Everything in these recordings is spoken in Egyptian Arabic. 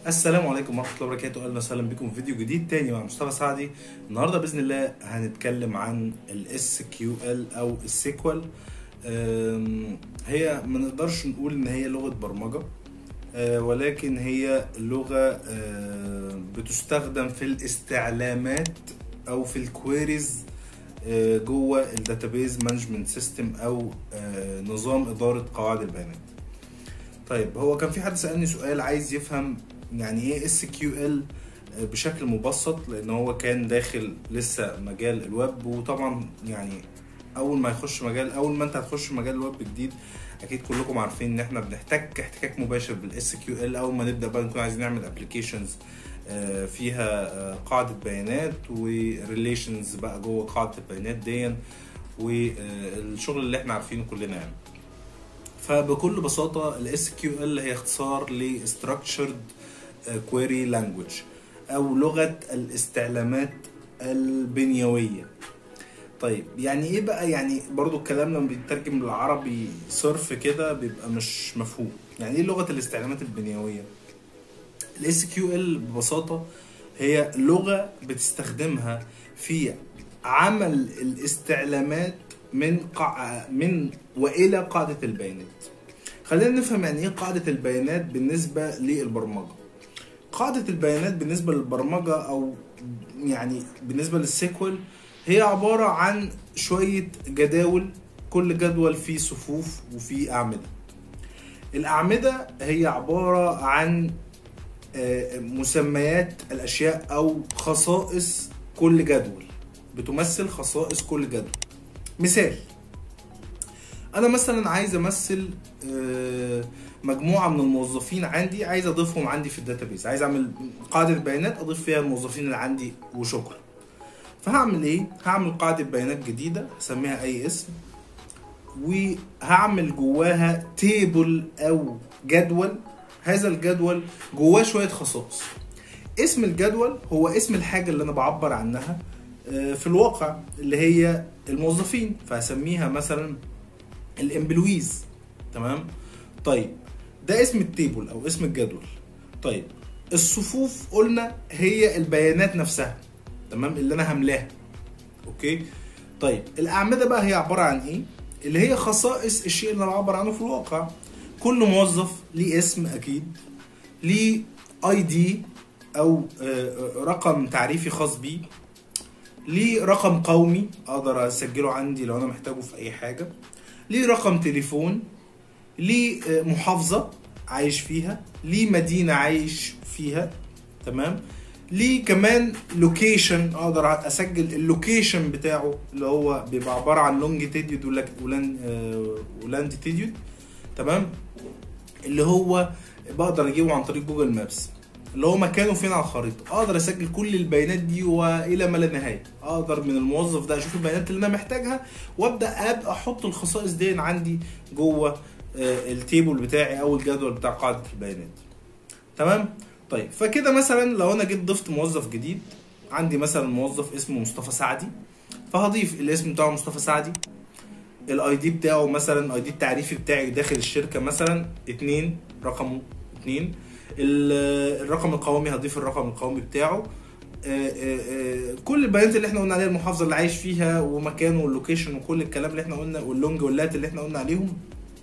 السلام عليكم ورحمه الله وبركاته اهلا وسهلا بكم في فيديو جديد تاني مع مصطفى سعدي النهارده باذن الله هنتكلم عن الاس كيو ال او السيكوال أم، هي ما نقدرش نقول ان هي لغه برمجه أه، ولكن هي لغه أه، بتستخدم في الاستعلامات او في الكويريز أه، جوه الداتابيز مانجمنت سيستم او أه، نظام اداره قواعد البيانات طيب هو كان في حد سألني سؤال عايز يفهم يعني ايه اس كيو ال بشكل مبسط لان هو كان داخل لسه مجال الويب وطبعا يعني اول ما يخش مجال اول ما انت هتخش مجال الويب جديد اكيد كلكم عارفين ان احنا بنحتك احتكاك مباشر بالاس كيو ال اول ما نبدا بقى نكون عايزين نعمل ابلكيشنز فيها آه، قاعده بيانات وريليشنز بقى جوه قاعده البيانات دي والشغل اللي احنا عارفينه كلنا يعني فبكل بساطة ال SQL هي اختصار ل Structured Query Language أو لغة الاستعلامات البنيوية طيب يعني ايه بقى يعني برضو الكلام لما بيترجم للعربي صرف كده بيبقى مش مفهوم يعني ايه لغة الاستعلامات البنيوية ال SQL ببساطة هي لغة بتستخدمها في عمل الاستعلامات من قاع من والى قاعده البيانات خلينا نفهم يعني ايه قاعده البيانات بالنسبه للبرمجه قاعده البيانات بالنسبه للبرمجه او يعني بالنسبه للسيكوال هي عباره عن شويه جداول كل جدول فيه صفوف وفيه اعمده الاعمده هي عباره عن آه، مسميات الاشياء او خصائص كل جدول بتمثل خصائص كل جدول مثال انا مثلا عايز امثل آه، مجموعه من الموظفين عندي عايز اضيفهم عندي في الداتابيز عايز اعمل قاعده بيانات اضيف فيها الموظفين اللي عندي وشكرا فهعمل ايه هعمل قاعده بيانات جديده هسميها اي اسم وهعمل جواها تيبل او جدول هذا الجدول جواه شويه خصائص اسم الجدول هو اسم الحاجه اللي انا بعبر عنها آه، في الواقع اللي هي الموظفين فهسميها مثلا الامبلويز تمام طيب ده اسم التيبل او اسم الجدول طيب الصفوف قلنا هي البيانات نفسها تمام اللي انا هملاها اوكي طيب الاعمده بقى هي عباره عن ايه اللي هي خصائص الشيء اللي انا بعبر عنه في الواقع كل موظف ليه اسم اكيد ليه اي دي او آه، رقم تعريفي خاص بيه ليه رقم قومي اقدر اسجله عندي لو انا محتاجه في اي حاجه ليه رقم تليفون ليه آه، محافظه عايش فيها ليه مدينه عايش فيها تمام ليه كمان لوكيشن اقدر اسجل اللوكيشن بتاعه اللي هو بيبقى عباره عن لونجيتيديود ولانديتيديود تمام اللي هو بقدر اجيبه عن طريق جوجل مابس اللي هو مكانه فين على الخريطه اقدر اسجل كل البيانات دي والى ما لا نهايه اقدر من الموظف ده اشوف البيانات اللي انا محتاجها وابدا ابقى احط الخصائص دي عندي جوه آه، التيبل بتاعي او الجدول بتاع قاعده البيانات تمام طيب فكده مثلا لو انا جيت ضفت موظف جديد عندي مثلا موظف اسمه مصطفى سعدي فهضيف الاسم بتاعه مصطفى سعدي الاي دي بتاعه مثلا الاي دي التعريفي بتاعي داخل الشركه مثلا اتنين رقمه اتنين ال- الرقم القومي هضيف الرقم القومي بتاعه آه، آه، آه، كل البيانات اللي احنا قلنا عليها المحافظه اللي عايش فيها ومكانه واللوكيشن وكل الكلام اللي احنا قلنا واللونج واللات اللي احنا قلنا عليهم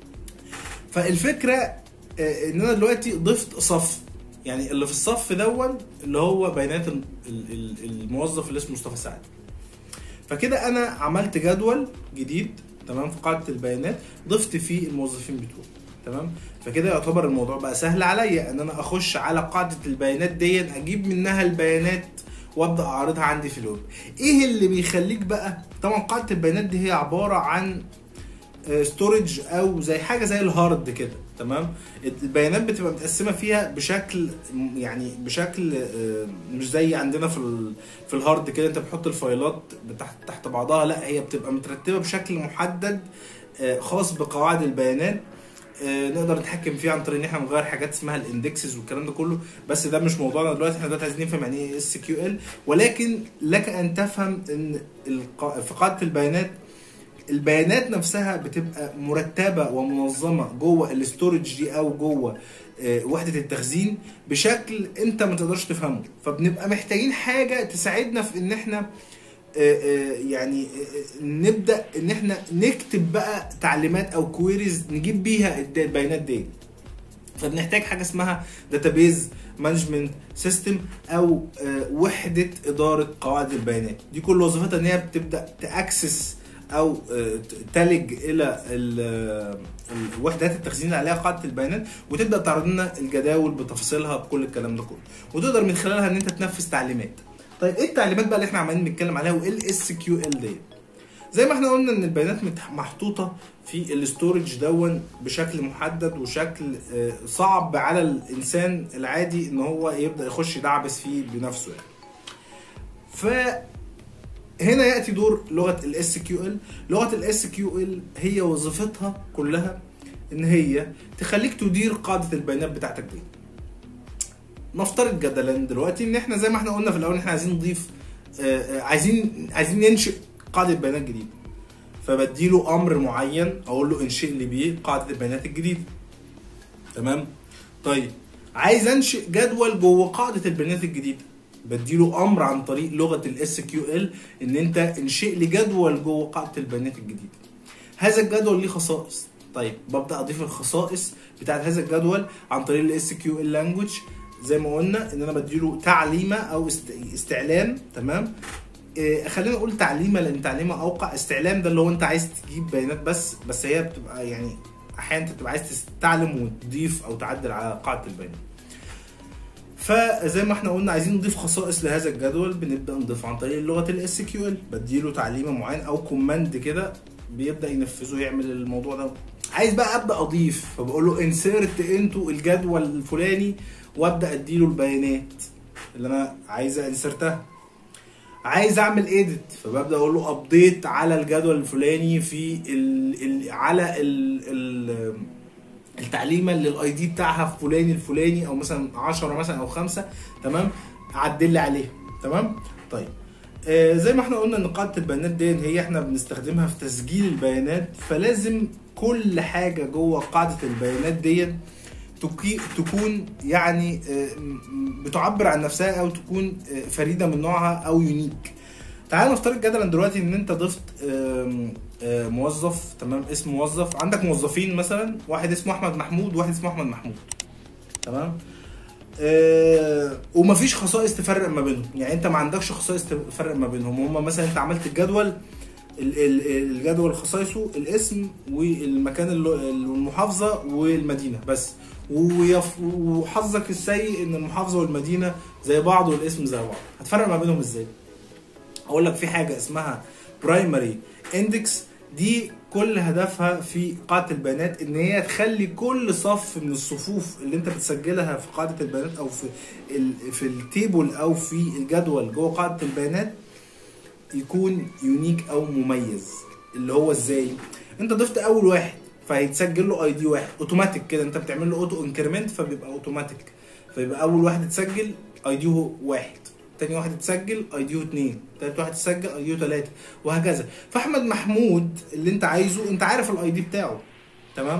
فالفكره آه، ان انا دلوقتي ضفت صف يعني اللي في الصف دون اللي هو بيانات ال- ال- ال- الموظف اللي اسمه مصطفى سعد فكده انا عملت جدول جديد تمام في قاعده البيانات ضفت فيه الموظفين بتوعي تمام فكده يعتبر الموضوع بقى سهل عليا ان انا اخش على قاعده البيانات دي اجيب منها البيانات وابدا اعرضها عندي في الويب ايه اللي بيخليك بقى طبعا قاعده البيانات دي هي عباره عن ستورج او زي حاجه زي الهارد كده تمام البيانات بتبقى متقسمه فيها بشكل يعني بشكل آه، مش زي عندنا في ال- في الهارد كده انت بتحط الفايلات تحت تحت بعضها لا هي بتبقى مترتبه بشكل محدد آه، خاص بقواعد البيانات آه، نقدر نتحكم فيه عن طريق ان احنا نغير حاجات اسمها الاندكسز والكلام ده كله بس ده مش موضوعنا دلوقتي احنا دلوقتي عايزين نفهم يعني ايه اس كيو ال ولكن لك ان تفهم ان القا- في قاعده البيانات البيانات نفسها بتبقى مرتبه ومنظمه جوه الاستورج دي او جوه آه، وحده التخزين بشكل انت ما تقدرش تفهمه فبنبقى محتاجين حاجه تساعدنا في ان احنا آه، آه، يعني آه، نبدا ان احنا نكتب بقى تعليمات او كويريز نجيب بيها الد- البيانات دي فبنحتاج حاجه اسمها داتابيز مانجمنت سيستم او آه، وحده اداره قواعد البيانات دي كل وظيفتها ان هي بتبدا تاكسس او آه، ت- تلج الى ال- آه، الوحدات التخزين اللي عليها قاعده البيانات وتبدا تعرض لنا الجداول بتفاصيلها بكل الكلام ده كله وتقدر من خلالها ان انت تنفذ تعليمات طيب ايه التعليمات بقى اللي احنا عمالين نتكلم عليها وايه الاس كيو ال دي زي ما احنا قلنا ان البيانات متح- محطوطه في الاستورج دون بشكل محدد وشكل آه، صعب على الانسان العادي ان هو يبدا يخش يدعبس فيه بنفسه يعني. فهنا ياتي دور لغه الاس كيو ال لغه الاس كيو ال هي وظيفتها كلها ان هي تخليك تدير قاعده البيانات بتاعتك دي نفترض جدلا دلوقتي ان احنا زي ما احنا قلنا في الاول ان احنا عايزين نضيف آه، آه، عايزين عايزين ننشئ قاعده بيانات جديده فبديله امر معين اقول له انشئ لي بيه قاعده البيانات الجديده تمام طيب عايز انشئ جدول جوه قاعده البيانات الجديده بديله امر عن طريق لغه الاس كيو ال ان انت انشئ لي جدول جوه قاعده البيانات الجديده هذا الجدول ليه خصائص طيب ببدا اضيف الخصائص بتاعت هذا الجدول عن طريق الاس كيو ال لانجوج زي ما قلنا ان انا بديله تعليمه او است- استعلام تمام إيه، خلينا نقول تعليمه لان تعليمه اوقع استعلام ده اللي هو انت عايز تجيب بيانات بس بس هي بتبقى يعني احيانا انت بتبقى عايز تستعلم وتضيف او تعدل على قاعده البيانات فزي ما احنا قلنا عايزين نضيف خصائص لهذا الجدول بنبدا نضيف عن طريق لغه الاس كيو ال بديله تعليمه معين او كوماند كده بيبدا ينفذه يعمل الموضوع ده عايز بقى ابدا اضيف فبقول له انسيرت انتو الجدول الفلاني وابدا اديله البيانات اللي انا عايز انسرتها عايز اعمل ايديت فببدا اقول له ابديت على الجدول الفلاني في ال ال على ال ال التعليمه اللي الاي دي بتاعها فلاني الفلاني او مثلا 10 مثلا او 5 تمام عدل لي عليها تمام طيب آه زي ما احنا قلنا ان قاعده البيانات دي هي احنا بنستخدمها في تسجيل البيانات فلازم كل حاجه جوه قاعده البيانات دي تكي- تكون يعني آه، م- بتعبر عن نفسها او تكون آه، فريده من نوعها او يونيك تعال نفترض جدلا دلوقتي ان انت ضفت آم، آه، موظف تمام اسم موظف عندك موظفين مثلا واحد اسمه احمد محمود وواحد اسمه احمد محمود تمام آه ومفيش خصائص تفرق ما بينهم يعني انت ما عندكش خصائص تفرق ما بينهم هم مثلا انت عملت الجدول ال- ال- الجدول خصائصه الاسم والمكان اللي- المحافظه والمدينه بس ويف- وحظك السيء ان المحافظه والمدينه زي بعض والاسم زي بعض هتفرق ما بينهم ازاي اقول لك في حاجه اسمها برايمري اندكس دي كل هدفها في قاعده البيانات ان هي تخلي كل صف من الصفوف اللي انت بتسجلها في قاعده البيانات او في ال في التيبل او في الجدول جوه قاعده البيانات يكون يونيك او مميز اللي هو ازاي انت ضفت اول واحد فهيتسجل له اي دي واحد اوتوماتيك كده انت بتعمل له اوتو انكريمنت فبيبقى اوتوماتيك فيبقى اول واحد اتسجل اي دي واحد تاني واحد اتسجل اي دي 2 تالت واحد اتسجل اي دي 3 وهكذا فاحمد محمود اللي انت عايزه انت عارف الاي دي بتاعه تمام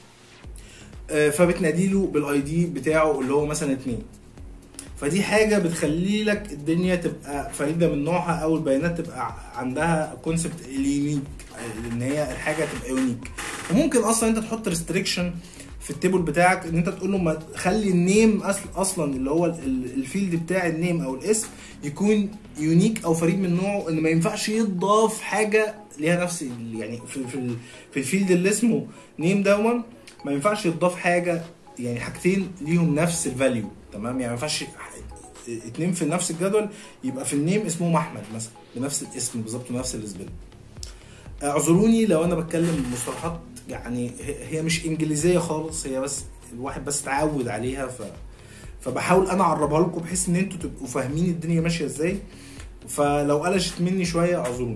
آه، فبتنادي له بالاي دي بتاعه اللي هو مثلا 2 فدي حاجه بتخلي لك الدنيا تبقى فريده من نوعها او البيانات تبقى عندها كونسبت اليونيك ان هي الحاجه تبقى يونيك وممكن اصلا انت تحط ريستريكشن في التيبل بتاعك ان انت تقول له ما خلي النيم اصل اصلا اللي هو ال- ال- الفيلد بتاع النيم او الاسم يكون يونيك او فريد من نوعه ان ما ينفعش يضاف حاجه ليها نفس ال- يعني في في, ال- في الفيلد اللي اسمه نيم دون ما ينفعش يضاف حاجه يعني حاجتين ليهم نفس الفاليو تمام يعني ما ينفعش ح- اتنين في نفس الجدول يبقى في النيم اسمهم احمد مثلا بنفس الاسم بالظبط ونفس الاسبل اعذروني لو انا بتكلم بمصطلحات يعني هي- هي مش انجليزيه خالص هي بس الواحد بس اتعود عليها ف فبحاول انا اعربها لكم بحيث ان انتوا تبقوا فاهمين الدنيا ماشيه ازاي فلو قلشت مني شويه اعذروني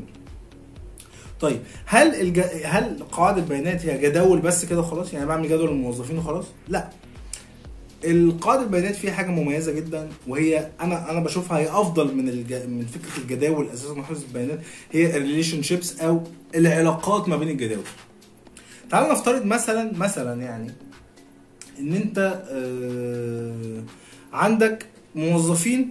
طيب هل الج... هل قواعد البيانات هي جداول بس كده خلاص يعني بعمل جدول الموظفين وخلاص لا القاعدة البيانات فيها حاجة مميزة جدا وهي انا انا بشوفها هي افضل من الج... من فكرة الجداول اساسا محفظة البيانات هي الريليشن شيبس او العلاقات ما بين الجداول. تعالوا نفترض مثلا مثلا يعني ان انت آه، عندك موظفين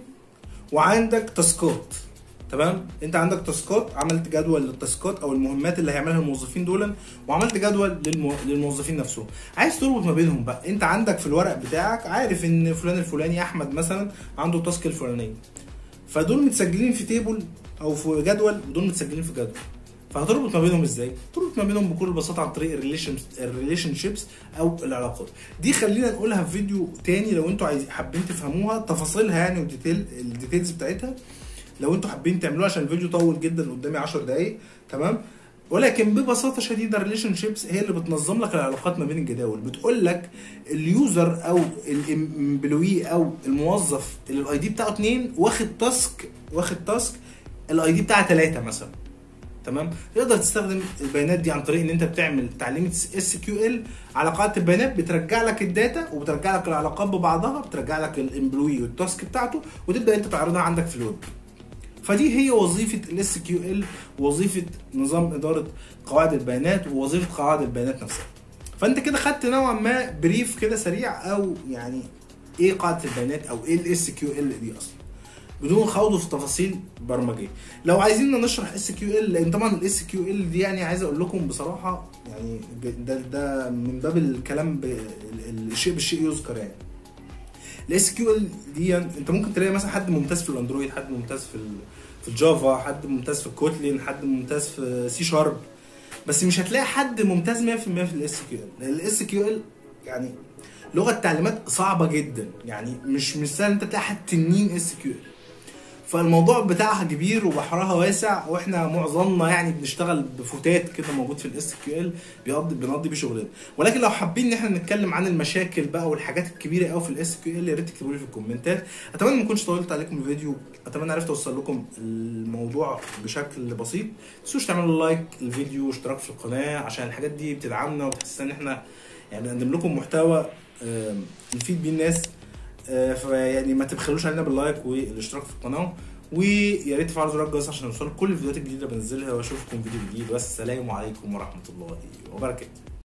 وعندك تاسكات تمام انت عندك تاسكات عملت جدول للتاسكات او المهمات اللي هيعملها الموظفين دول وعملت جدول للمو... للموظفين نفسهم عايز تربط ما بينهم بقى انت عندك في الورق بتاعك عارف ان فلان الفلاني احمد مثلا عنده التاسك الفلانيه فدول متسجلين في تيبل او في جدول ودول متسجلين في جدول فهتربط ما بينهم ازاي؟ تربط ما بينهم بكل بساطه عن طريق الريليشن الريليشن شيبس او العلاقات. دي خلينا نقولها في فيديو تاني لو انتوا عايزين حابين تفهموها تفاصيلها يعني والديتيل الديتيلز بتاعتها لو انتوا حابين تعملوها عشان الفيديو طول جدا قدامي 10 دقايق تمام ولكن ببساطه شديده الريليشن شيبس هي اللي بتنظم لك العلاقات ما بين الجداول بتقول لك اليوزر او الامبلوي او الموظف اللي الاي دي بتاعه 2 واخد تاسك واخد تاسك الاي دي بتاعه 3 مثلا تمام تقدر تستخدم البيانات دي عن طريق ان انت بتعمل تعليمه اس كيو ال على قاعده البيانات بترجع لك الداتا وبترجع لك العلاقات ببعضها بترجع لك الامبلوي والتاسك بتاعته وتبدا انت تعرضها عندك في الويب فدي هي وظيفه الاس كيو ال وظيفه نظام اداره قواعد البيانات ووظيفه قواعد البيانات نفسها فانت كده خدت نوعا ما بريف كده سريع او يعني ايه قاعده البيانات او ايه الاس كيو ال دي اصلا بدون خوض في تفاصيل برمجيه لو عايزين نشرح اس كيو ال لان طبعا الاس كيو ال دي يعني عايز اقول لكم بصراحه يعني ده ده من باب الكلام ب- الشيء بالشيء يذكر يعني الاس كيو ال دي انت ممكن تلاقي مثلا حد ممتاز في الاندرويد حد ممتاز في ال- في الجافا حد ممتاز في الكوتلين حد ممتاز في سي شارب بس مش هتلاقي حد ممتاز 100% في الاس كيو ال لان الاس كيو ال يعني لغه تعليمات صعبه جدا يعني مش مش سهل انت تلاقي حد تنين اس كيو ال فالموضوع بتاعها كبير وبحرها واسع واحنا معظمنا يعني بنشتغل بفتات كده موجود في الاس كيو ال بيقضي بنقضي بيه شغلنا ولكن لو حابين ان احنا نتكلم عن المشاكل بقى والحاجات الكبيره قوي في الاس كيو ال يا ريت تكتبوا لي في الكومنتات اتمنى ما اكونش طولت عليكم الفيديو اتمنى عرفت اوصل لكم الموضوع بشكل بسيط ما تنسوش تعملوا لايك الفيديو واشتراك في القناه عشان الحاجات دي بتدعمنا وبتحسسنا ان احنا يعني بنقدم لكم محتوى آم، نفيد بيه الناس آه، فيعني ما تبخلوش علينا باللايك والاشتراك في القناه ويا ريت تفعلوا زر الجرس عشان يوصلكم كل الفيديوهات الجديده اللي بنزلها واشوفكم فيديو جديد والسلام عليكم ورحمه الله وبركاته